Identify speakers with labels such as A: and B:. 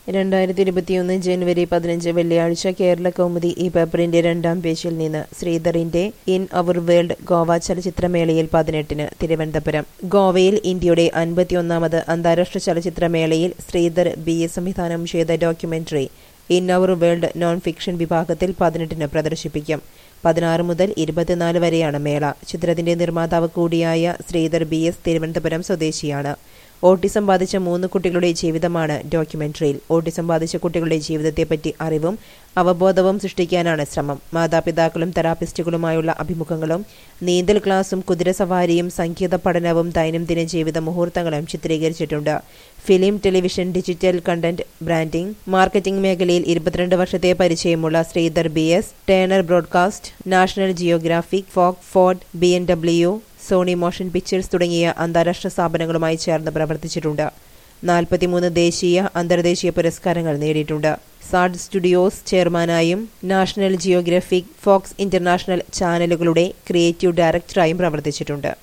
A: രണ്ടായിരത്തി ഇരുപത്തിയൊന്ന് ജനുവരി പതിനഞ്ച് വെള്ളിയാഴ്ച കേരള കൗമുദി ഈ പേപ്പറിന്റെ രണ്ടാം പേജിൽ നിന്ന് ശ്രീധറിന്റെ ഇൻ അവർ വേൾഡ് ഗോവ ചലച്ചിത്രമേളയിൽ പതിനെട്ടിന് തിരുവനന്തപുരം ഗോവയിൽ ഇന്ത്യയുടെ അൻപത്തിയൊന്നാമത് അന്താരാഷ്ട്ര ചലച്ചിത്രമേളയിൽ ശ്രീധർ ബി എ സംവിധാനം ചെയ്ത documentary in our world non fiction വിഭാഗത്തിൽ പതിനെട്ടിന് പ്രദർശിപ്പിക്കും പതിനാറ് മുതൽ ഇരുപത്തിനാല് വരെയാണ് മേള ചിത്രത്തിന്റെ നിർമ്മാതാവ് കൂടിയായ ശ്രീധർ ബി എസ് തിരുവനന്തപുരം സ്വദേശിയാണ് ഓട്ടിസം ബാധിച്ച മൂന്ന് കുട്ടികളുടെ ജീവിതമാണ് ഡോക്യുമെന്ററിയിൽ ഓട്ടിസം ബാധിച്ച കുട്ടികളുടെ ജീവിതത്തെപ്പറ്റി അറിവും അവബോധവും സൃഷ്ടിക്കാനാണ് ശ്രമം മാതാപിതാക്കളും തെറാപ്പിസ്റ്റുകളുമായുള്ള അഭിമുഖങ്ങളും നീന്തൽ ക്ലാസും കുതിരസവാരിയും സംഗീത പഠനവും ദൈനംദിന ജീവിത മുഹൂർത്തങ്ങളും ചിത്രീകരിച്ചിട്ടുണ്ട് film television digital content branding marketing മേഖലയിൽ ഇരുപത്തിരണ്ട് വർഷത്തെ പരിചയമുള്ള Sridhar B S Turner broadcast National Geographic Fox Ford B N W Sony motion pictures തുടങ്ങിയ അന്താരാഷ്ട്ര സ്ഥാപനങ്ങളുമായി ചേർന്ന് പ്രവർത്തിച്ചിട്ടുണ്ട് നാൽപ്പത്തിമൂന്ന് ദേശീയ അന്തർദേശീയ പുരസ്കാരങ്ങൾ നേടിയിട്ടുണ്ട് സാഡ് സ്റ്റുഡിയോസ് ചെയർമാനായും നാഷണൽ ജിയോഗ്രഫിക് ഫോക്സ് ഇന്റർനാഷണൽ ചാനലുകളുടെ ക്രിയേറ്റീവ് ഡയറക്ടറായും പ്രവർത്തിച്ചിട്ടുണ്ട്